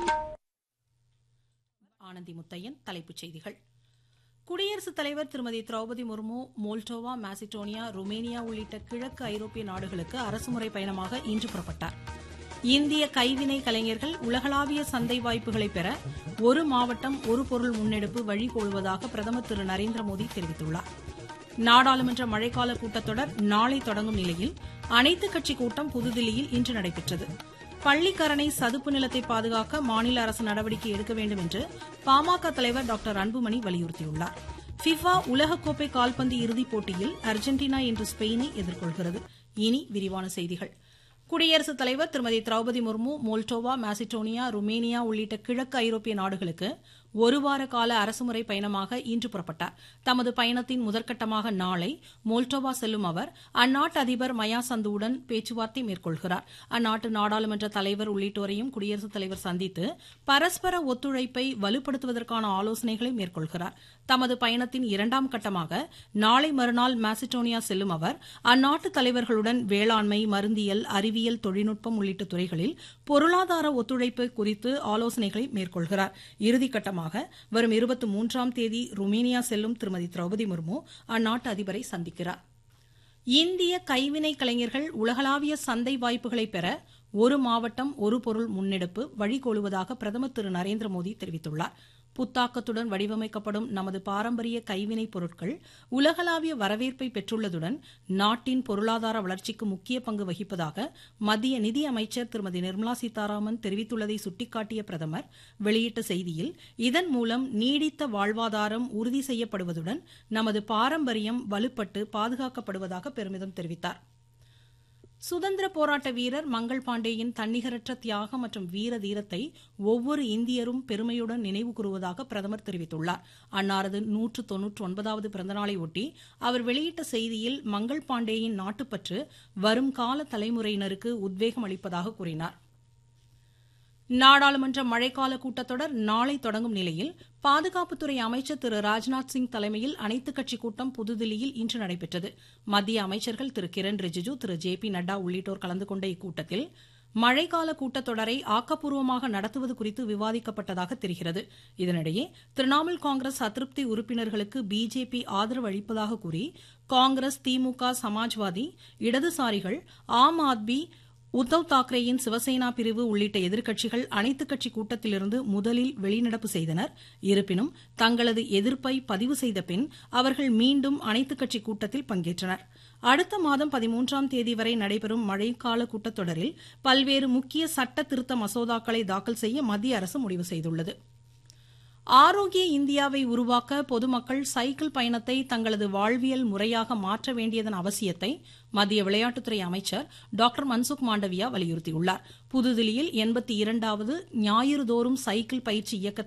ஆனந்தி முத்தையன் தலைப்புச் செய்திகள் குடியரசுத் தலைவர் திருமதி Draupadi Murmu Moldova Macedonia Romania உள்ளிட்ட கிழக்கு ஐரோப்பிய நாடுகளுக்கு அரசுமுறை பயணமாக இன்று புறப்பட்டார் இந்திய கைவினை கலைஞர்கள் உலகளாவிய சந்தை வாய்ப்புகளை பெற ஒரு மாவட்டம் ஒரு பொருள் முன்னெடுப்பு வழிகோலுவதாக பிரதமர் திரு நரேந்திர மோடி தெரிவித்துள்ளார் நாடாளுமன்ற மழைக்கால கூட்டத்தொடர் நாளை தொடங்கும் நிலையில் அனைத்துக் கட்சி கூட்டம் புதுதில்லியில் இன்று நடைபெற்றது பள்ளிக்கரணை சதுப்பு நிலத்தை பாதுகாக்க மாநில அரசு நடவடிக்கை எடுக்க வேண்டும் என்று பாமக தலைவர் டாக்டர் அன்புமணி வலியுறுத்தியுள்ளார் ஃபிஃபா உலகக்கோப்பை கால்பந்து இறுதிப் போட்டியில் அர்ஜென்டினா இன்று ஸ்பெயினை எதிர்கொள்கிறது இனி விரிவான செய்திகள் குடியரசுத் தலைவர் திருமதி Draupadi Murmu Moldova Macedonia Romania உள்ளிட்ட கிழக்கு ஐரோப்பிய நாடுகளுக்கு ஒருவார கால அரசுமுறை பயணமாக இன்று புறப்பட்டார் தமது பயணத்தின் முதற்கட்டமாக நாளை மோல்டோவா செல்லும் அவர் அந்நாட்டு அதிபர் மயா சந்துவுடன் பேச்சுவார்த்தை மேற்கொள்கிறார் அந்நாட்டு நாடாளுமன்ற தலைவர் உள்ளிட்டோரையும் குடியரசுத் தலைவர் சந்தித்து பரஸ்பர ஒத்துழைப்பை வலுப்படுத்துவதற்கான ஆலோசனைகளை மேற்கொள்கிறார் தமது பயணத்தின் இரண்டாம் கட்டமாக நாளை மறுநாள் மாசிடோனியா செல்லும் அவர் அந்நாட்டு தலைவர்களுடன் வேளாண்மை மருந்தியல் அறிவியல் தொழில்நுட்பம் உள்ளிட்ட துறைகளில் பொருளாதார ஒத்துழைப்பு குறித்து ஆலோசனைகளை மேற்கொள்கிறார் இறுதிக்கட்டமாக வரும் இருபத்தி மூன்றாம் தேதி ருமேனியா செல்லும் திருமதி திரௌபதி முர்மு அந்நாட்டு அதிபரை சந்திக்கிறார் இந்திய கைவினை கலைஞர்கள் உலகளாவிய சந்தை வாய்ப்புகளை பெற ஒரு மாவட்டம் ஒரு பொருள் முன்னெடுப்பு வழிகோலுவதாக பிரதமர் திரு நரேந்திர மோடி தெரிவித்துள்ளார் புத்தாக்கத்துடன் வடிவமைக்கப்படும் நமது பாரம்பரிய கைவினைப் பொருட்கள் உலகளாவிய வரவேற்பை பெற்றுள்ளதுடன் நாட்டின் பொருளாதார வளர்ச்சிக்கு முக்கிய பங்கு வகிப்பதாக மத்திய நிதி அமைச்சர் திருமதி நிர்மலா சீதாராமன் தெரிவித்துள்ளதை சுட்டிக்காட்டிய பிரதமர் வெளியிட்ட செய்தியில் இதன் மூலம் நீடித்த வாழ்வாதாரம் உறுதி செய்யப்படுவதுடன் நமது பாரம்பரியம் வலுப்பட்டு பாதுகாக்கப்படுவதாக பெருமிதம் தெரிவித்தார் சுதந்திர போராட்ட வீரர் மங்கள் பாண்டேயின் தன்னிகரற்ற தியாகம் மற்றும் வீர தீரத்தை ஒவ்வொரு இந்தியரும் பெருமையுடன் நினைவு கூறுவதாக பிரதமர் தெரிவித்துள்ளார் அன்னாரது நூற்று தொன்னூற்று ஒன்பதாவது பிறந்தநாளை ஒட்டி அவர் வெளியிட்ட செய்தியில் மங்கள் பாண்டேயின் நாட்டுப்பற்று வரும் கால தலைமுறையினருக்கு உத்வேகம் அளிப்பதாக கூறினார் நாடாளுமன்ற மழைக்கால கூட்டத்தொடர் நாளை தொடங்கும் நிலையில் பாதுகாப்புத்துறை அமைச்சர் திரு ராஜ்நாத் சிங் தலைமையில் அனைத்துக் கட்சி கூட்டம் புதுதில்லியில் இன்று நடைபெற்றது மத்திய அமைச்சர்கள் திரு கிரண் ரிஜிஜு திரு ஜே பி நட்டா உள்ளிட்டோர் கலந்து கொண்ட இக்கூட்டத்தில் மழைக்கால கூட்டத்தொடரை ஆக்கப்பூர்வமாக நடத்துவது குறித்து விவாதிக்கப்பட்டதாக தெரிகிறது இதனிடையே திரிணாமுல் காங்கிரஸ் அதிருப்தி உறுப்பினர்களுக்கு பிஜேபி ஆதரவு அளிப்பதாக கூறி காங்கிரஸ் திமுக சமாஜ்வாதி இடதுசாரிகள் ஆம் ஆத்மி உத்தவ் தாக்கரேயின் சிவசேனா பிரிவு உள்ளிட்ட எதிர்க்கட்சிகள் அனைத்துக் கட்சி கூட்டத்திலிருந்து முதலில் வெளிநடப்பு செய்தனர் இருப்பினும் தங்களது எதிர்ப்பை பதிவு செய்த பின் அவர்கள் மீண்டும் அனைத்துக் கட்சி கூட்டத்தில் பங்கேற்றனர் அடுத்த மாதம் பதிமூன்றாம் தேதி வரை நடைபெறும் மழைக்கால கூட்டத்தொடரில் பல்வேறு முக்கிய சட்ட திருத்த மசோதாக்களை தாக்கல் செய்ய மத்திய அரசு முடிவு செய்துள்ளது ஆரோக்கிய இந்தியாவை உருவாக்க பொதுமக்கள் சைக்கிள் பயணத்தை தங்களது வாழ்வியல் முறையாக மாற்ற வேண்டியதன் அவசியத்தை மத்திய விளையாட்டுத்துறை அமைச்சர் டாக்டர் மன்சுக் மாண்டவியா வலியுறுத்தியுள்ளார் புதுதில்லியில் எண்பத்தி இரண்டாவது ஞாயிறுதோறும் சைக்கிள் பயிற்சி இயக்கத்தை